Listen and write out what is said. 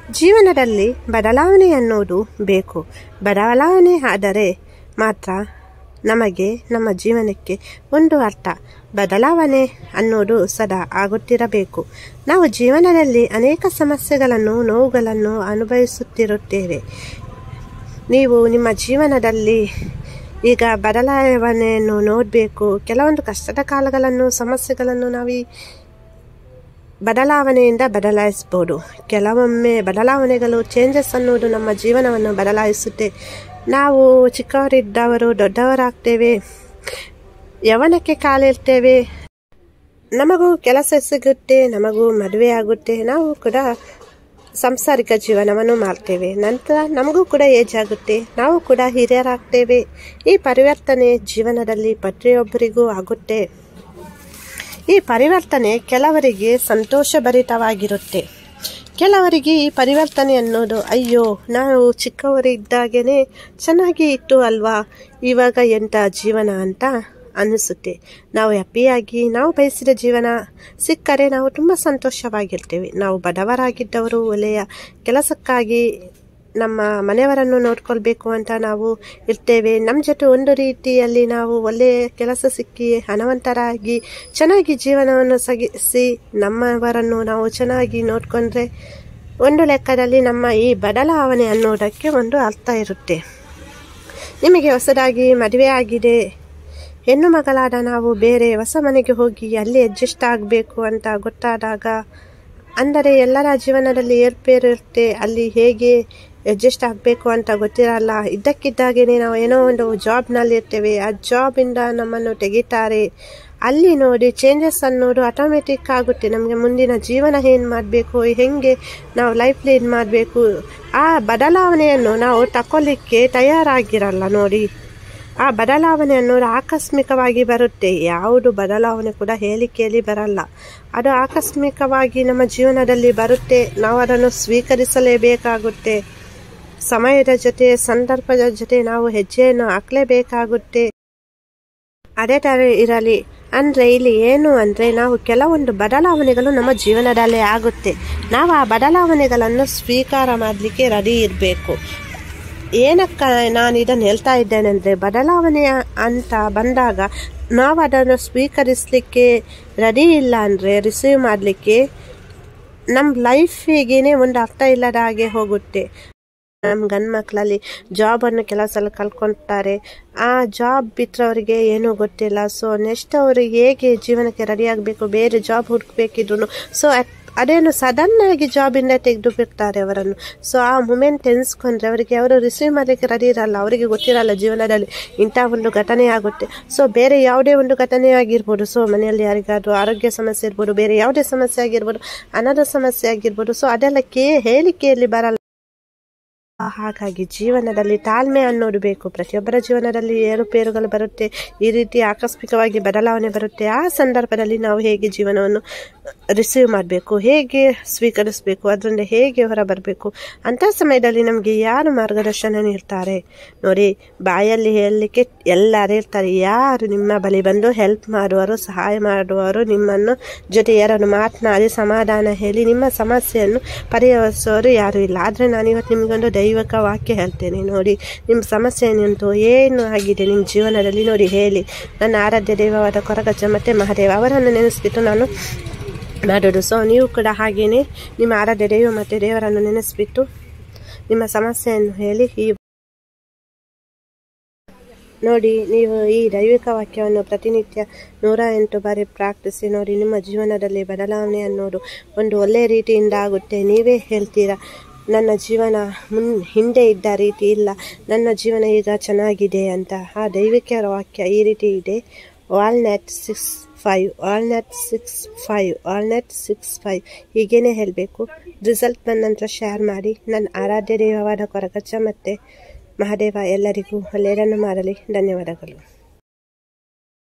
ಜೀವನದಲ್ಲಿ ಬದಲಾವಣೆ ಅನ್ನೋದು ಬೇಕು ಬದಲಾವಣೆ ಆದರೆ ಮಾತ್ರ ನಮಗೆ ನಮ್ಮ ಜೀವನಕ್ಕೆ ಒಂದು ಅರ್ಥ ಬದಲಾವಣೆ ಅನ್ನೋದು ಸದಾ ಆಗುತ್ತಿರಬೇಕು ನಾವು ಜೀವನದಲ್ಲಿ ಅನೇಕ ಸಮಸ್ಯೆಗಳನ್ನು ನೋವುಗಳನ್ನು ಅನುಭವಿಸುತ್ತಿರುತ್ತೇವೆ ನೀವು ನಿಮ್ಮ ಜೀವನದಲ್ಲಿ ಈಗ ಬದಲಾವಣೆಯನ್ನು ನೋಡಬೇಕು ಕೆಲವೊಂದು ಕಷ್ಟದ ಕಾಲಗಳನ್ನು ಸಮಸ್ಯೆಗಳನ್ನು ನಾವು ಈ ಬದಲಾವಣೆಯಿಂದ ಬದಲಾಯಿಸ್ಬೋದು ಕೆಲವೊಮ್ಮೆ ಬದಲಾವಣೆಗಳು ಚೇಂಜಸ್ ಅನ್ನೋದು ನಮ್ಮ ಜೀವನವನ್ನು ಬದಲಾಯಿಸುತ್ತೆ ನಾವು ಚಿಕ್ಕವರಿದ್ದವರು ದೊಡ್ಡವರಾಗ್ತೇವೆ ಯವನಕ್ಕೆ ಕಾಲಿರ್ತೇವೆ ನಮಗೂ ಕೆಲಸ ಸಿಗುತ್ತೆ ನಮಗೂ ಮದುವೆ ಆಗುತ್ತೆ ನಾವು ಕೂಡ ಸಾಂಸಾರಿಕ ಜೀವನವನ್ನು ಮಾಡ್ತೇವೆ ನಂತರ ನಮಗೂ ಕೂಡ ಏಜ್ ಆಗುತ್ತೆ ನಾವು ಕೂಡ ಹಿರಿಯರಾಗ್ತೇವೆ ಈ ಪರಿವರ್ತನೆ ಜೀವನದಲ್ಲಿ ಪ್ರತಿಯೊಬ್ಬರಿಗೂ ಆಗುತ್ತೆ ಈ ಪರಿವರ್ತನೆ ಕೆಲವರಿಗೆ ಸಂತೋಷಭರಿತವಾಗಿರುತ್ತೆ ಕೆಲವರಿಗೆ ಈ ಪರಿವರ್ತನೆ ಅನ್ನೋದು ಅಯ್ಯೋ ನಾವು ಚಿಕ್ಕವರಿದ್ದಾಗೇನೆ ಚೆನ್ನಾಗಿ ಇತ್ತು ಅಲ್ವಾ ಇವಾಗ ಎಂಥ ಜೀವನ ಅಂತ ಅನ್ನಿಸುತ್ತೆ ನಾವು ಹ್ಯಾಪಿಯಾಗಿ ನಾವು ಬಯಸಿದ ಜೀವನ ಸಿಕ್ಕರೆ ನಾವು ತುಂಬ ಸಂತೋಷವಾಗಿರ್ತೇವೆ ನಾವು ಬಡವರಾಗಿದ್ದವರು ಒಳ್ಳೆಯ ಕೆಲಸಕ್ಕಾಗಿ ನಮ್ಮ ಮನೆಯವರನ್ನು ನೋಡ್ಕೊಳ್ಬೇಕು ಅಂತ ನಾವು ಇರ್ತೇವೆ ನಮ್ಮ ಜೊತೆ ಒಂದು ರೀತಿಯಲ್ಲಿ ನಾವು ಒಳ್ಳೆಯ ಕೆಲಸ ಸಿಕ್ಕಿ ಹಣವಂತರಾಗಿ ಚೆನ್ನಾಗಿ ಜೀವನವನ್ನು ಸಗಿಸಿ ನಮ್ಮವರನ್ನು ನಾವು ಚೆನ್ನಾಗಿ ನೋಡಿಕೊಂಡ್ರೆ ಒಂದು ಲೆಕ್ಕದಲ್ಲಿ ನಮ್ಮ ಈ ಬದಲಾವಣೆ ಅನ್ನೋದಕ್ಕೆ ಒಂದು ಅರ್ಥ ಇರುತ್ತೆ ನಿಮಗೆ ಹೊಸದಾಗಿ ಮದುವೆ ಆಗಿದೆ ಹೆಣ್ಣು ಮಗಳಾದ ನಾವು ಬೇರೆ ಹೊಸ ಮನೆಗೆ ಹೋಗಿ ಅಲ್ಲಿ ಅಡ್ಜಸ್ಟ್ ಆಗಬೇಕು ಅಂತ ಗೊತ್ತಾದಾಗ ಅಂದರೆ ಎಲ್ಲರ ಜೀವನದಲ್ಲಿ ಏರ್ಪೇರು ಇರುತ್ತೆ ಅಲ್ಲಿ ಹೇಗೆ ಅಡ್ಜಸ್ಟ್ ಆಗಬೇಕು ಅಂತ ಗೊತ್ತಿರಲ್ಲ ಇದ್ದಕ್ಕಿದ್ದಾಗೇನೆ ನಾವು ಏನೋ ಒಂದು ಜಾಬ್ನಲ್ಲಿ ಇರ್ತೇವೆ ಆ ಜಾಬಿಂದ ನಮ್ಮನ್ನು ತೆಗಿತಾರೆ ಅಲ್ಲಿ ನೋಡಿ ಚೇಂಜಸ್ ಅನ್ನೋದು ಆಟೋಮೆಟಿಕ್ ಆಗುತ್ತೆ ನಮಗೆ ಮುಂದಿನ ಜೀವನ ಏನು ಮಾಡಬೇಕು ಹೆಂಗೆ ನಾವು ಲೈಫ್ ಲೀಡ್ ಮಾಡಬೇಕು ಆ ಬದಲಾವಣೆಯನ್ನು ನಾವು ತಗೊಳ್ಳಿಕ್ಕೆ ತಯಾರಾಗಿರಲ್ಲ ನೋಡಿ ಆ ಬದಲಾವಣೆ ಅನ್ನೋದು ಆಕಸ್ಮಿಕವಾಗಿ ಬರುತ್ತೆ ಯಾವುದು ಬದಲಾವಣೆ ಕೂಡ ಹೇಳಿಕೆಯಲ್ಲಿ ಬರಲ್ಲ ಅದು ಆಕಸ್ಮಿಕವಾಗಿ ನಮ್ಮ ಜೀವನದಲ್ಲಿ ಬರುತ್ತೆ ನಾವು ಅದನ್ನು ಸ್ವೀಕರಿಸಲೇಬೇಕಾಗುತ್ತೆ ಸಮಯದ ಜೊತೆ ಸಂದರ್ಭದ ಜೊತೆ ನಾವು ಹೆಜ್ಜೆಯನ್ನು ಹಾಕಲೇಬೇಕಾಗುತ್ತೆ ಅದೇ ಥರ ಇರಲಿ ಅಂದರೆ ಇಲ್ಲಿ ಏನು ಅಂದರೆ ನಾವು ಕೆಲವೊಂದು ಬದಲಾವಣೆಗಳು ನಮ್ಮ ಜೀವನದಲ್ಲೇ ಆಗುತ್ತೆ ನಾವು ಆ ಬದಲಾವಣೆಗಳನ್ನು ಸ್ವೀಕಾರ ಮಾಡಲಿಕ್ಕೆ ರೆಡಿ ಇರಬೇಕು ಏನಕ್ಕ ನಾನು ಇದನ್ನು ಹೇಳ್ತಾ ಇದ್ದೇನೆ ಅಂದರೆ ಬದಲಾವಣೆ ಅಂತ ಬಂದಾಗ ನಾವು ಅದನ್ನು ಸ್ವೀಕರಿಸಲಿಕ್ಕೆ ರೆಡಿ ಇಲ್ಲ ಅಂದರೆ ರಿಸೀವ್ ಮಾಡಲಿಕ್ಕೆ ನಮ್ಮ ಲೈಫಿಗೇನೆ ಒಂದು ಅರ್ಥ ಇಲ್ಲದ ಹಾಗೆ ಹೋಗುತ್ತೆ ನಮ್ಮ ಗಂಡು ಮಕ್ಕಳಲ್ಲಿ ಜಾಬನ್ನು ಕೆಲವು ಸಲ ಕಲ್ಕೊಳ್ತಾರೆ ಆ ಜಾಬ್ ಬಿಟ್ಟರೆ ಅವರಿಗೆ ಏನೂ ಗೊತ್ತಿಲ್ಲ ಸೊ ನೆಕ್ಸ್ಟ್ ಅವರಿಗೆ ಹೇಗೆ ಜೀವನಕ್ಕೆ ರೆಡಿ ಆಗಬೇಕು ಬೇರೆ ಜಾಬ್ ಹುಡುಕ್ಬೇಕಿದ್ರು ಸೊ ಅದೇನು ಸಡನ್ ಆಗಿ ಜಾಬಿಂದ ತೆಗೆದು ಬಿಡ್ತಾರೆ ಅವರನ್ನು ಸೊ ಆ ಮೂಮೆಂಟ್ ಎನ್ಸ್ಕೊಂಡ್ರೆ ಅವರಿಗೆ ಅವರು ರಿಸೀವ್ ಮಾಡಲಿಕ್ಕೆ ರೆಡಿ ಇರಲ್ಲ ಅವರಿಗೆ ಗೊತ್ತಿರಲ್ಲ ಜೀವನದಲ್ಲಿ ಇಂಥ ಒಂದು ಘಟನೆ ಆಗುತ್ತೆ ಸೊ ಬೇರೆ ಯಾವುದೇ ಒಂದು ಘಟನೆ ಆಗಿರ್ಬೋದು ಸೊ ಮನೆಯಲ್ಲಿ ಯಾರಿಗಾದ್ರೂ ಆರೋಗ್ಯ ಸಮಸ್ಯೆ ಇರ್ಬೋದು ಬೇರೆ ಯಾವುದೇ ಸಮಸ್ಯೆ ಆಗಿರ್ಬೋದು ಹಣದ ಸಮಸ್ಯೆ ಆಗಿರ್ಬೋದು ಸೊ ಅದೆಲ್ಲ ಕೇ ಹೇಳಿಕೆಯಲ್ಲಿ ಬರಲ್ಲ ಹಾಗಾಗಿ ಜೀವನದಲ್ಲಿ ತಾಳ್ಮೆ ಅನ್ನೋದು ಬೇಕು ಪ್ರತಿಯೊಬ್ಬರ ಜೀವನದಲ್ಲಿ ಏರುಪೇರುಗಳು ಬರುತ್ತೆ ಈ ರೀತಿ ಆಕಸ್ಮಿಕವಾಗಿ ಬದಲಾವಣೆ ಬರುತ್ತೆ ಆ ಸಂದರ್ಭದಲ್ಲಿ ನಾವು ಹೇಗೆ ಜೀವನವನ್ನು ರಿಸೀವ್ ಮಾಡಬೇಕು ಹೇಗೆ ಸ್ವೀಕರಿಸಬೇಕು ಅದರಿಂದ ಹೇಗೆ ಹೊರ ಬರಬೇಕು ಅಂಥ ಸಮಯದಲ್ಲಿ ನಮಗೆ ಯಾರು ಮಾರ್ಗದರ್ಶನ ನೀಡ್ತಾರೆ ನೋಡಿ ಬಾಯಲ್ಲಿ ಹೇಳಲಿಕ್ಕೆ ಎಲ್ಲರೂ ಇರ್ತಾರೆ ಯಾರು ನಿಮ್ಮ ಬಳಿ ಬಂದು ಹೆಲ್ಪ್ ಮಾಡುವರು ಸಹಾಯ ಮಾಡುವವರು ನಿಮ್ಮನ್ನು ಜೊತೆ ಯಾರನ್ನು ಮಾತನಾಡಿ ಸಮಾಧಾನ ಹೇಳಿ ನಿಮ್ಮ ಸಮಸ್ಯೆಯನ್ನು ಪರಿಹರಿಸುವವರು ಯಾರೂ ಇಲ್ಲ ಆದರೆ ನಾನು ಇವತ್ತು ನಿಮಗೊಂದು ದೈವಕ ವಾಕ್ಯ ಹೇಳ್ತೇನೆ ನೋಡಿ ನಿಮ್ಮ ಸಮಸ್ಯೆ ಏನುಂಟು ಏನು ಆಗಿದೆ ನಿಮ್ಮ ಜೀವನದಲ್ಲಿ ನೋಡಿ ಹೇಳಿ ನನ್ನ ಆರಾಧ್ಯ ದೈವವಾದ ಕೊರಗಜ್ಜ ಮತ್ತು ಮಹಾದೇವ ಅವರನ್ನು ನೆನೆಸ್ಬಿಟ್ಟು ನಾನು ಮಾಡೋದು ಸೊ ನೀವು ಕೂಡ ಹಾಗೆಯೇ ನಿಮ್ಮ ಆರಾಧ್ಯ ದೈವ ಮತ್ತು ದೇವರನ್ನು ನೆನೆಸ್ಬಿಟ್ಟು ನಿಮ್ಮ ಸಮಸ್ಯೆಯನ್ನು ಹೇಳಿ ಈ ನೋಡಿ ನೀವು ಈ ದೈವಿಕ ವಾಕ್ಯವನ್ನು ಪ್ರತಿನಿತ್ಯ ನೂರ ಎಂಟು ಬಾರಿ ಪ್ರಾರ್ಥಿಸಿ ನೋಡಿ ನಿಮ್ಮ ಜೀವನದಲ್ಲಿ ಬದಲಾವಣೆ ಅನ್ನೋದು ಒಂದು ಒಳ್ಳೆಯ ರೀತಿಯಿಂದ ಆಗುತ್ತೆ ನೀವೇ ಹೇಳ್ತೀರಾ ನನ್ನ ಜೀವನ ಮುನ್ ಹಿಂದೆ ಇದ್ದ ರೀತಿ ಇಲ್ಲ ನನ್ನ ಜೀವನ ಈಗ ಚೆನ್ನಾಗಿದೆ ಅಂತ ಆ ದೈವಿಕ ವಾಕ್ಯ ಈ ರೀತಿ ಇದೆ walnut six five walnut six five walnut six five ಹೀಗೇನೆ ಹೇಳಬೇಕು ರಿಸಲ್ಟ್ ಬಂದ ನಂತರ ಶೇರ್ ಮಾಡಿ ನನ್ನ ಆರಾಧ್ಯ ದೇವವಾದ ಕೊರಗಚ್ಚ ಮತ್ತು ಮಹಾದೇವ ಎಲ್ಲರಿಗೂ ಒಳ್ಳೆಯದನ್ನು ಮಾಡಲಿ ಧನ್ಯವಾದಗಳು